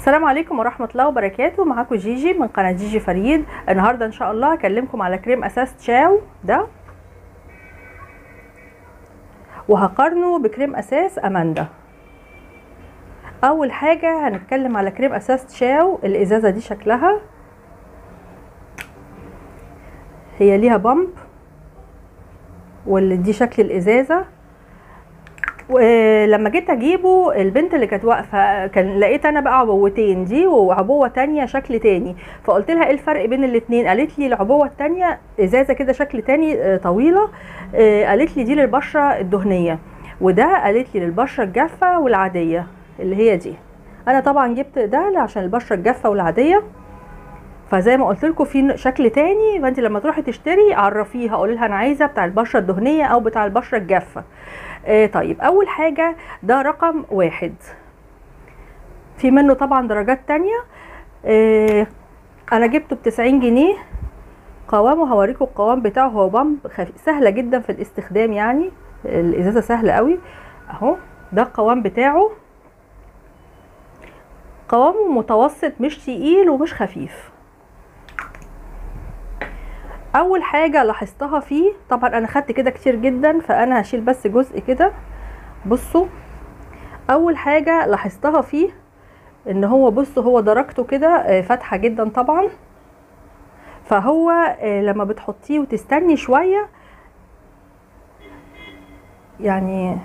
السلام عليكم ورحمة الله وبركاته معاكم جيجي من قناة جيجي فريد النهاردة ان شاء الله هكلمكم على كريم اساس تشاو ده وهقارنه بكريم اساس اماندا اول حاجة هنتكلم على كريم اساس تشاو الازازة دي شكلها هي ليها بامب واللي دي شكل الازازة ولما جيت اجيبه البنت اللي كانت واقفه كان لقيت انا بقى عبوتين دي وعبوه تانية شكل تاني فقلت لها ايه الفرق بين الاتنين قالت لي العبوه التانية ازازه كده شكل تاني طويله قالت لي دي للبشره الدهنيه وده قالت لي للبشره الجافه والعاديه اللي هي دي انا طبعا جبت ده عشان البشره الجافه والعاديه فزي ما قلت لكم في شكل تاني فانت لما تروحي تشتري عرفيها قولي لها انا عايزه بتاع البشره الدهنيه او بتاع البشره الجافه آه طيب اول حاجه ده رقم واحد في منه طبعا درجات تانية آه انا جبته بتسعين جنيه قوامه هوريكم القوام بتاعه هو بامب سهله جدا في الاستخدام يعني الازازه سهله قوي اهو ده القوام بتاعه قوامه متوسط مش تقيل ومش خفيف اول حاجه لاحظتها فيه طبعا انا خدت كده كتير جدا فانا هشيل بس جزء كده بصوا اول حاجه لاحظتها فيه ان هو بصوا هو درجته كده فاتحه جدا طبعا فهو لما بتحطيه وتستني شويه يعني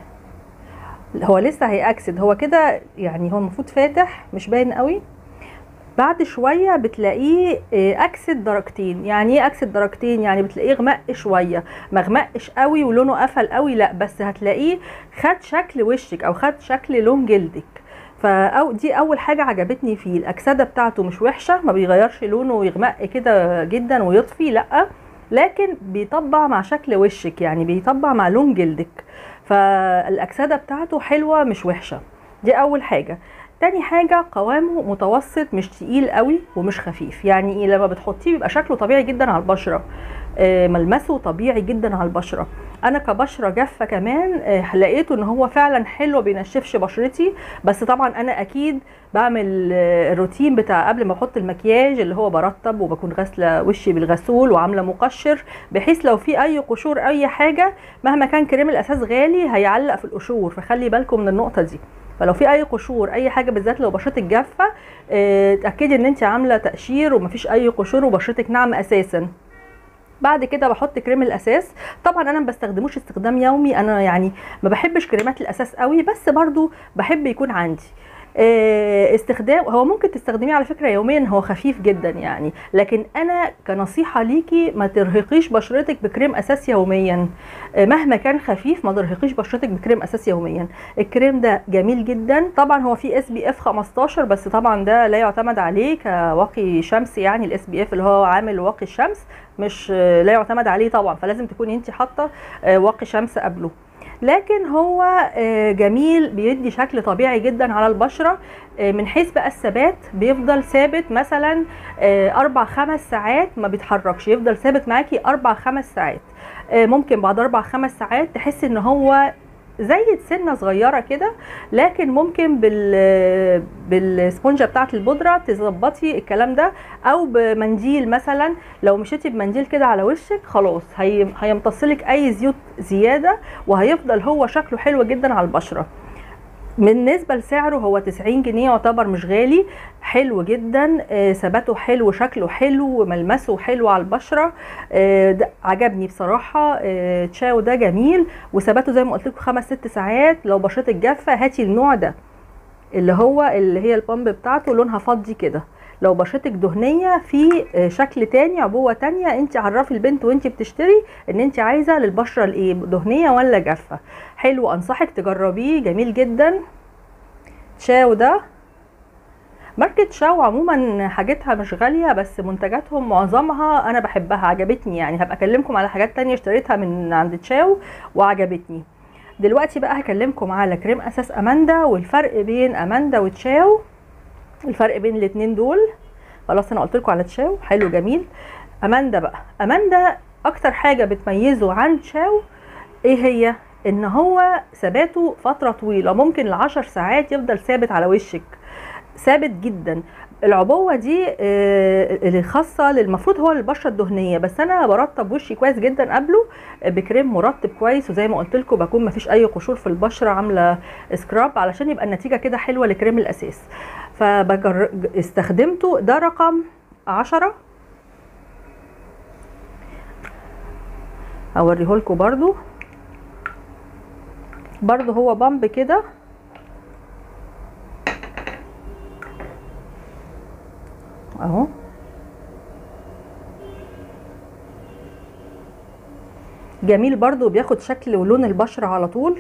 هو لسه هيأكسد هو كده يعني هو المفروض فاتح مش باين قوي بعد شوية بتلاقيه اكسد درجتين يعني ايه اكسد درجتين يعني بتلاقيه غمق شوية ما غمقش قوي ولونه قفل قوي لا بس هتلاقيه خد شكل وشك او خد شكل لون جلدك فأو دي اول حاجة عجبتني فيه الاكسدة بتاعته مش وحشة ما بيغيرش لونه ويغمق كده جدا ويطفي لا لكن بيطبع مع شكل وشك يعني بيطبع مع لون جلدك فالاكسدة بتاعته حلوة مش وحشة دي اول حاجة تاني حاجه قوامه متوسط مش تقيل قوي ومش خفيف يعني ايه لما بتحطيه بيبقى شكله طبيعي جدا على البشره آه ملمسه طبيعي جدا على البشره انا كبشره جافه كمان آه لقيته ان هو فعلا حلو بينشفش بشرتي بس طبعا انا اكيد بعمل آه الروتين بتاع قبل ما احط المكياج اللي هو برطب وبكون غاسله وشي بالغسول وعامله مقشر بحيث لو في اي قشور اي حاجه مهما كان كريم الاساس غالي هيعلق في القشور فخلي بالكم من النقطه دي فلو في اي قشور اي حاجه بالذات لو بشرتك جافه اتاكدي ان انت عامله تقشير ومفيش اي قشور وبشرتك ناعمه اساسا بعد كده بحط كريم الاساس طبعا انا ما بستخدموش استخدام يومي انا يعني ما بحبش كريمات الاساس قوي بس برضو بحب يكون عندي استخدام هو ممكن تستخدميه على فكره يوميا هو خفيف جدا يعني لكن انا كنصيحه ليكي ما ترهقيش بشرتك بكريم اساس يوميا مهما كان خفيف ما ترهقيش بشرتك بكريم اساس يوميا الكريم ده جميل جدا طبعا هو فيه اس بي اف 15 بس طبعا ده لا يعتمد عليه كواقي شمس يعني الاس بي اف اللي هو عامل واقي الشمس مش لا يعتمد عليه طبعا فلازم تكوني انت حاطه واقي شمس قبله لكن هو جميل بيدي شكل طبيعي جدا على البشرة من حيث بقى الثبات بيفضل ثابت مثلا اربع خمس ساعات ما بيتحركش يفضل ثابت معاكي اربع خمس ساعات ممكن بعد اربع خمس ساعات تحسي ان هو زي سنه صغيره كده لكن ممكن بال بالسبونجه بتاعه البودره تظبطي الكلام ده او بمنديل مثلا لو مشيتي بمنديل كده على وشك خلاص هي هيمتصلك اي زيوت زياده وهيفضل هو شكله حلو جدا على البشره بالنسبه لسعره هو 90 جنيه يعتبر مش غالي حلو جدا ثباته حلو شكله حلو وملمسه حلو على البشره ده عجبني بصراحه تشاو ده جميل وثباته زي ما قلت لكم خمس ست ساعات لو بشرتك جافه هاتي النوع ده اللي هو اللي هي البامب بتاعته لونها فضي كده لو بشرتك دهنيه في شكل تاني عبوه تانية انت عرفي البنت وانت بتشتري ان انت عايزه للبشره الايه دهنيه ولا جافه حلو انصحك تجربيه جميل جدا شاو ده ماركة شاو عموما حاجتها مش غالية بس منتجاتهم معظمها انا بحبها عجبتني يعني هبقى اكلمكم على حاجات تانية اشتريتها من عند تشاو وعجبتني دلوقتي بقى هكلمكم على كريم اساس اماندا والفرق بين اماندا وتشاو الفرق بين الاتنين دول خلاص انا قلت لكم على تشاو حلو جميل اماندا بقى اماندا اكتر حاجه بتميزه عن تشاو ايه هي ان هو ثباته فتره طويله ممكن لعشر ساعات يفضل ثابت على وشك ثابت جدا العبوه دي آه، اللي خاصه للمفروض هو للبشره الدهنيه بس انا برطب وشي كويس جدا قبله بكريم مرطب كويس وزي ما قلت لكم بكون مفيش اي قشور في البشره عامله سكراب علشان يبقى النتيجه كده حلوه لكريم الاساس فاستخدمته ده رقم عشرة اوريهولكوا برضو برضو هو بامب كده اهو جميل برضو بياخد شكل ولون البشرة على طول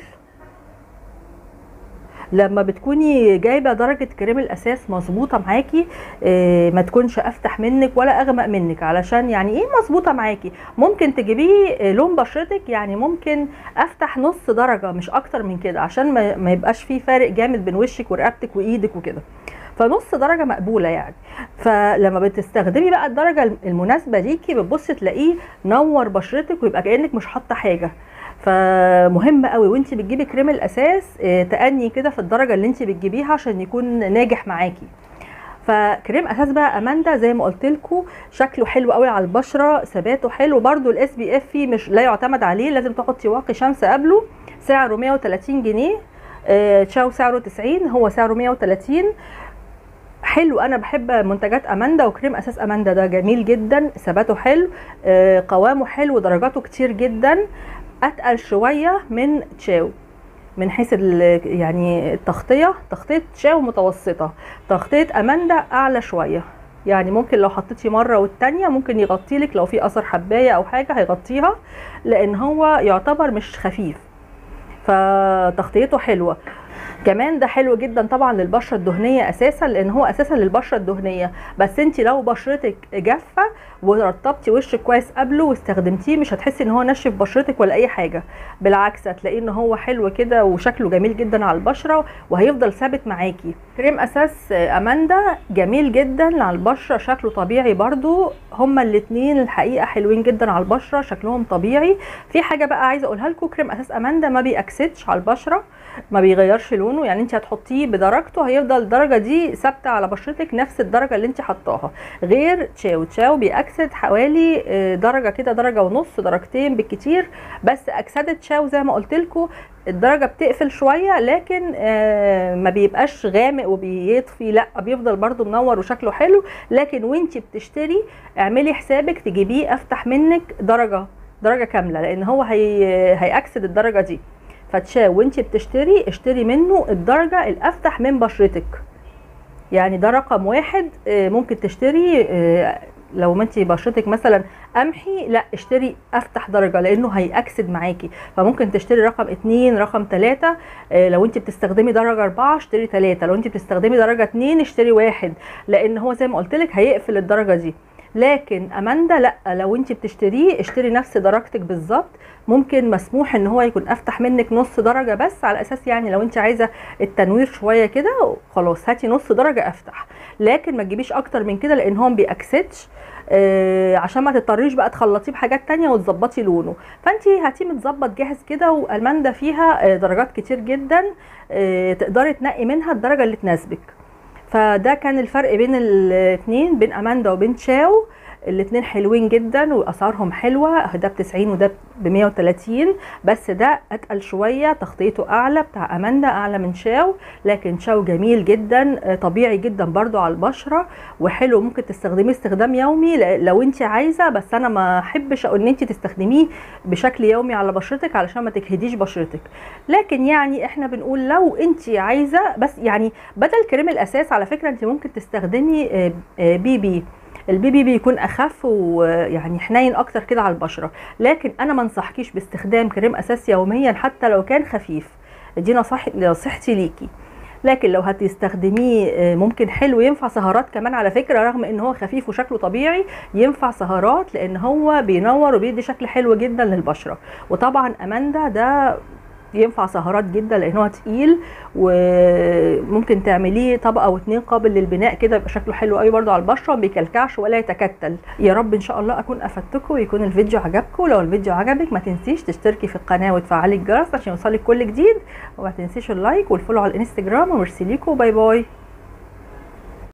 لما بتكوني جايبه درجه كريم الاساس مظبوطه معاكي آه، ما تكونش افتح منك ولا اغمق منك علشان يعني ايه مظبوطه معاكي ممكن تجيبيه آه، لون بشرتك يعني ممكن افتح نص درجه مش اكتر من كده عشان ما ما يبقاش فيه فارق جامد بين وشك ورقبتك وايدك وكده فنص درجه مقبوله يعني فلما بتستخدمي بقى الدرجه المناسبه ليكي بتبصي تلاقيه نور بشرتك ويبقى كانك مش حاطه حاجه فمهم قوي وانت بتجيبي كريم الاساس آه، تأني كده في الدرجه اللي انت بتجيبيها عشان يكون ناجح معاكي فكريم اساس بقى اماندا زي ما قلت لكم شكله حلو قوي على البشره ثباته حلو برده الاس بي اف فيه مش لا يعتمد عليه لازم تحطي واقي شمس قبله سعره 130 جنيه آه، تشاو سعره 90 هو سعره 130 حلو انا بحب منتجات اماندا وكريم اساس اماندا ده جميل جدا ثباته حلو آه، قوامه حلو درجاته كتير جدا اتقل شويه من تشاو من حيث ال- يعني التغطيه تغطيه تشاو متوسطه تغطيه اماندا اعلى شويه يعني ممكن لو حطيتي مره والتانيه ممكن يغطي لك لو في اثر حبايه او حاجه هيغطيها لان هو يعتبر مش خفيف فتغطيته حلوه كمان ده حلو جدا طبعا للبشره الدهنيه اساسا لان هو اساسا للبشره الدهنيه بس انت لو بشرتك جافه ورطبتي وشك كويس قبله واستخدمتيه مش هتحسي ان هو نشف بشرتك ولا اي حاجه بالعكس هتلاقيه ان هو حلو كده وشكله جميل جدا على البشره وهيفضل ثابت معاكي كريم اساس اماندا جميل جدا على البشره شكله طبيعي برضو هما الاتنين الحقيقه حلوين جدا على البشره شكلهم طبيعي في حاجه بقى عايزه اقولها لكم كريم اساس اماندا ما بيأكسدش على البشره ما بيغيرش لونه يعني انت هتحطيه بدرجته هيفضل الدرجه دي ثابته على بشرتك نفس الدرجه اللي انت حطاها غير تشاو تشاو بيأكسد حوالي آه، درجه كده درجه ونص درجتين بالكتير بس اكسده تشاو زي ما قلت لكم الدرجه بتقفل شويه لكن آه، ما بيبقاش غامق وبيطفي لا بيفضل برضو منور وشكله حلو لكن وانت بتشتري اعملي حسابك تجيبيه افتح منك درجه درجه كامله لان هو هي هيأكسد الدرجه دي فتشاو وانت بتشتري اشتري منه الدرجه الافتح من بشرتك يعني ده رقم واحد آه، ممكن تشتري آه، لو ما انت بشرتك مثلا قمحي لا اشتري افتح درجه لانه هيأكسد معاكي فممكن تشتري رقم اتنين رقم تلاته آه، لو انت بتستخدمي درجه اربعه اشتري تلاته لو انت بتستخدمي درجه اتنين اشتري واحد لان هو زي ما قلت لك هيقفل الدرجه دي لكن اماندا لا لو انت بتشتريه اشتري نفس درجتك بالظبط ممكن مسموح ان هو يكون افتح منك نص درجه بس على اساس يعني لو انت عايزه التنوير شويه كده خلاص هاتي نص درجه افتح لكن ما تجيبيش اكتر من كده لان هو ما بيأكسدش آه عشان ما تضطريش بقى تخلطيه بحاجات تانية وتظبطي لونه فانت هاتيه متظبط جاهز كده والماندا فيها آه درجات كتير جدا آه تقدري تنقي منها الدرجه اللي تناسبك فده كان الفرق بين الاثنين بين اماندا وبين تشاو الاثنين حلوين جدا واسعارهم حلوه ده ب 90 وده ب 130 بس ده اتقل شويه تغطيته اعلى بتاع اماندا اعلى من شاو لكن شاو جميل جدا آه، طبيعي جدا برضو على البشره وحلو ممكن تستخدميه استخدام يومي ل- لو انت عايزه بس انا ما احبش اقول ان انت تستخدميه بشكل يومي على بشرتك علشان ما تجهديش بشرتك لكن يعني احنا بنقول لو انت عايزه بس يعني بدل كريم الاساس على فكره انت ممكن تستخدمي آه، آه، بي بي البي بي بيكون اخف ويعني حنين اكتر كده على البشره لكن انا ما انصحكيش باستخدام كريم اساس يوميا حتى لو كان خفيف دي نصح نصيحتي ليكي لكن لو هتستخدميه آه، ممكن حلو ينفع سهرات كمان على فكره رغم ان هو خفيف وشكله طبيعي ينفع سهرات لان هو بينور وبيدي شكل حلو جدا للبشره وطبعا اماندا ده ينفع سهرات جدا لان هو تقيل وممكن تعمليه طبقه او اتنين قابل للبناء كده يبقى شكله حلو قوي برده على البشره ما بيكلكعش ولا يتكتل يا رب ان شاء الله اكون افدتكم ويكون الفيديو عجبكم لو الفيديو عجبك ما تنسيش تشتركي في القناه وتفعلي الجرس عشان يوصلك كل جديد وما تنسيش اللايك والفولو على الانستجرام وميرسي ليكم باي باي